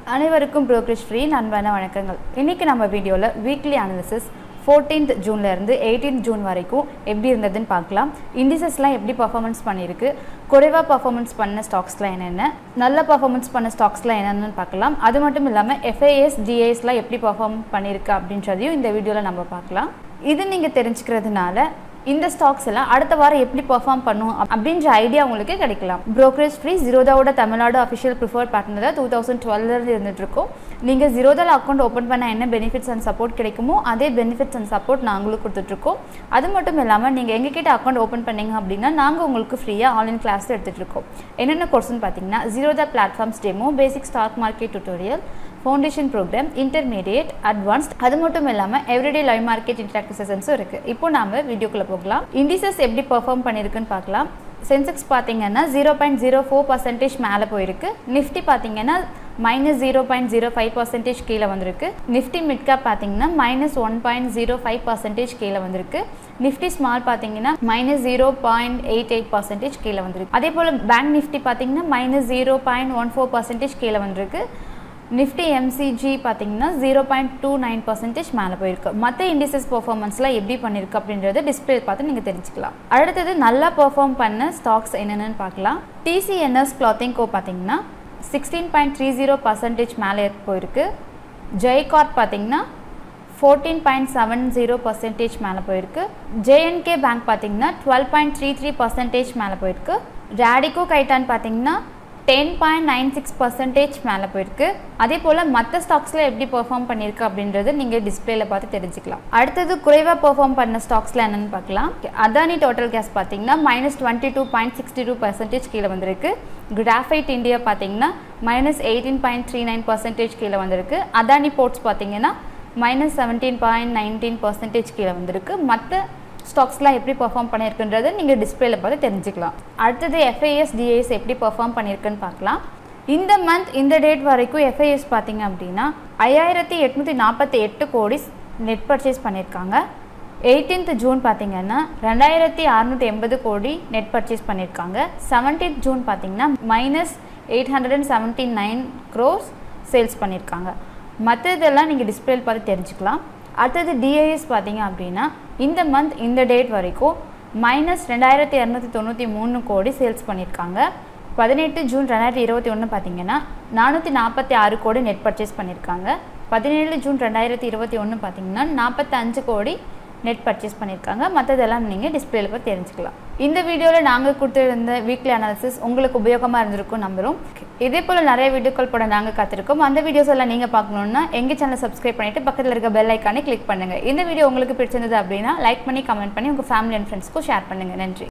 அனைவருக்கும் brokerage free அன்பான வணக்கங்கள் இன்றைக்கி நம்ம வீடியோவில் வீக்லி அனாலிசிஸ் ஃபோர்டீன்த் ஜூன்லேருந்து எயிட்டீன்த் ஜூன் வரைக்கும் எப்படி இருந்ததுன்னு பார்க்கலாம் இண்டிசஸ்லாம் எப்படி பர்ஃபார்மன்ஸ் பண்ணியிருக்கு குறைவாக பர்ஃபார்மன்ஸ் பண்ண ஸ்டாக்ஸ்லாம் என்னென்ன நல்ல பர்ஃபார்மன்ஸ் பண்ண ஸ்டாக்ஸ்லாம் என்னென்னு பார்க்கலாம் அது மட்டும் இல்லாமல் எஃப்ஐஎஸ் டிஏஎஸ்லாம் எப்படி பர்ஃபார்ம் பண்ணியிருக்கு அப்படின்றதையும் இந்த வீடியோவில் நம்ம பார்க்கலாம் இது நீங்கள் தெரிஞ்சுக்கிறதுனால இந்த ஸ்டாக்ஸ் எல்லாம் அடுத்த வாரம் எப்படி பெர்ஃபார்ம் பண்ணும் அப்~ அப்படின்ற ஐடியா உங்களுக்கு கிடைக்கலாம் brokerage ஃப்ரீ ஜீரோதாவோட Tamil Nadu official preferred partner two thousand டுவெல்லேருந்து இருந்துட்டு இருக்கோம் நீங்கள் ஜீரோதாவில் அக்கௌண்ட் ஓப்பன் பண்ண என்ன பெனிஃபிட்ஸ் அண்ட் சப்போர்ட் கிடைக்குமோ அதே பெனிஃபிட்ஸ் அண்ட் சப்போர்ட் நாங்களும் கொடுத்துட்ருக்கோம் அது மட்டும் இல்லாமல் நீங்கள் எங்ககிட்ட அக்கௌண்ட் ஓப்பன் பண்ணீங்க அப்படின்னா நாங்கள் உங்களுக்கு ஃப்ரீயாக ஆன்லைன் கிளாஸ் எடுத்துகிட்டு இருக்கோம் என்னென்ன கோர்ஸ்னு பார்த்தீங்கன்னா Zerodha platforms demo basic stock market tutorial foundation program intermediate advanced அது மட்டும் இல்லாமல் எவ்ரிடே லைவ் மார்க்கெட் இன்ட்ராக்டிவ் செஷன்ஸும் இருக்குது இப்போ நாம வீடியோக்குள்ளே போகலாம் இண்டிசஸ் எப்படி பெர்ஃபார்ம் பண்ணியிருக்குன்னு பார்க்கலாம் சென்செக்ஸ் பார்த்தீங்கன்னா zero point zero four percentage மேலே போயிருக்கு நிஃப்டி பார்த்தீங்கன்னா minus zero point zero five percentage கீழே வந்திருக்கு நிஃப்டி மிட் கேப் பார்த்தீங்கன்னா minus one point zero five percentage கீழே வந்திருக்கு நிஃப்டி ஸ்மால் பார்த்தீங்கன்னா minus zero point eight eight percentage கீழே வந்திருக்கு அதே போல் பேங்க் நிஃப்டி பார்த்தீங்கன்னா minus zero point one four percentage கீழே வந்திருக்கு நிஃப்டி எம்சிஜி பார்த்தீங்கன்னா zero point two nine percentage மேலே போயிருக்கு மற்ற இண்டிசஸ் பர்ஃபார்மன்ஸ்லாம் எப்படி பண்ணியிருக்கு அப்படின்றத டிஸ்பிளே பார்த்து நீங்கள் தெரிஞ்சுக்கலாம் அடுத்தது நல்லா பெர்ஃபார்ம் பண்ண ஸ்டாக்ஸ் என்னென்னு பார்க்கலாம் டிசிஎன்எஸ் கிளாத்திங் கோ பார்த்தீங்கன்னா sixteen point three zero percentage மேலே போயிருக்கு ஜெய்கார்ட் பார்த்தீங்கன்னா fourteen point seven zero percentage மேலே போயிருக்கு ஜேஎன்கே பேங்க் பார்த்தீங்கன்னா twelve point three three percentage மேலே போயிருக்கு ரேடிகோ கைட்டான் பார்த்தீங்கன்னா ten point nine six percentage மேலே போயிருக்கு அதே போல் மற்ற ஸ்டாக்ஸில் எப்படி பெர்ஃபார்ம் பண்ணியிருக்கு அப்படின்றது நீங்கள் டிஸ்பிளேல பார்த்து தெரிஞ்சுக்கலாம் அடுத்தது குறைவாக பெர்ஃபார்ம் பண்ண ஸ்டாக்ஸில் என்னென்னு பார்க்கலாம் அதானி டோட்டல் கேஸ் பார்த்தீங்கன்னா minus twenty two point sixty two percentage கீழே வந்திருக்கு கிராஃபைட் இந்தியா பார்த்தீங்கன்னா minus eighteen point three nine percentage கீழே வந்திருக்கு அதானி போர்ட்ஸ் பார்த்தீங்கன்னா minus seventeen point nineteen percentage கீழே வந்திருக்கு மற்ற ஸ்டாக்ஸ்லாம் எப்படி பெர்ஃபார்ம் பண்ணியிருக்குன்றதை நீங்கள் டிஸ்பிளேல பார்த்து தெரிஞ்சுக்கலாம் அடுத்தது எஃப்ஐஎஸ் டிஏஎஸ் எப்படி பெர்ஃபார்ம் பண்ணியிருக்குன்னு பார்க்கலாம் இந்த மந்த் இந்த டேட் வரைக்கும் எஃப்ஐஎஸ் பார்த்தீங்க அப்படின்னா ஐயாயிரத்தி எட்நூற்றி நாற்பத்தி எட்டு கோடி நெட் பர்ச்சேஸ் பண்ணியிருக்காங்க எயிட்டீன்த் ஜூன் பார்த்தீங்கன்னா ரெண்டாயிரத்தி அறநூற்றி எண்பது கோடி நெட் பர்ச்சேஸ் பண்ணியிருக்காங்க செவன்டீன்த் ஜூன் பார்த்தீங்கன்னா minus eight hundred and seventy nine gross sales பண்ணியிருக்காங்க மற்றதெல்லாம் நீங்கள் டிஸ்பிளேல பார்த்து தெரிஞ்சுக்கலாம் அடுத்தது டிஐஎஸ் பார்த்தீங்க அப்படின்னா இந்த மந்த் இந்த டேட் வரைக்கும் மைனஸ் ரெண்டாயிரத்தி இரநூத்தி தொண்ணூற்றி மூணு கோடி சேல்ஸ் பண்ணியிருக்காங்க பதினெட்டு ஜூன் ரெண்டாயிரத்தி இருபத்தி ஒன்று பார்த்தீங்கன்னா நானூற்றி நாற்பத்தி ஆறு கோடி நெட் பர்ச்சேஸ் பண்ணியிருக்காங்க பதினேழு ஜூன் ரெண்டாயிரத்தி இருபத்தி ஒன்று பார்த்தீங்கன்னா நாற்பத்தஞ்சு கோடி நெட் பர்ச்சேஸ் பண்ணியிருக்காங்க மற்றதெல்லாம் நீங்கள் டிஸ்பிளேல பார்த்து தெரிஞ்சுக்கலாம் இந்த வீடியோவில் நாங்கள் கொடுத்துருந்த வீக்லி அனாலிசிஸ் உங்களுக்கு உபயோகமாக இருந்திருக்கும் நம்புகிறோம் இதே போல் நிறைய வீடியோக்கள் போட நாங்கள் காத்திருக்கோம் அந்த வீடியோஸ் எல்லாம் நீங்கள் பார்க்கணுன்னா எங்கள் சேனலை சப்ஸ்கிரைப் பண்ணிவிட்டு பக்கத்தில் இருக்க பெல் ஐக்கானே கிளிக் பண்ணுங்கள் இந்த வீடியோ உங்களுக்கு பிடிச்சிருந்தது அப்படின்னா லைக் பண்ணி கமெண்ட் பண்ணி உங்கள் ஃபேமிலி அண்ட் ஃப்ரெண்ட்ஸ்க்கும் ஷேர் பண்ணுங்கள் நன்றி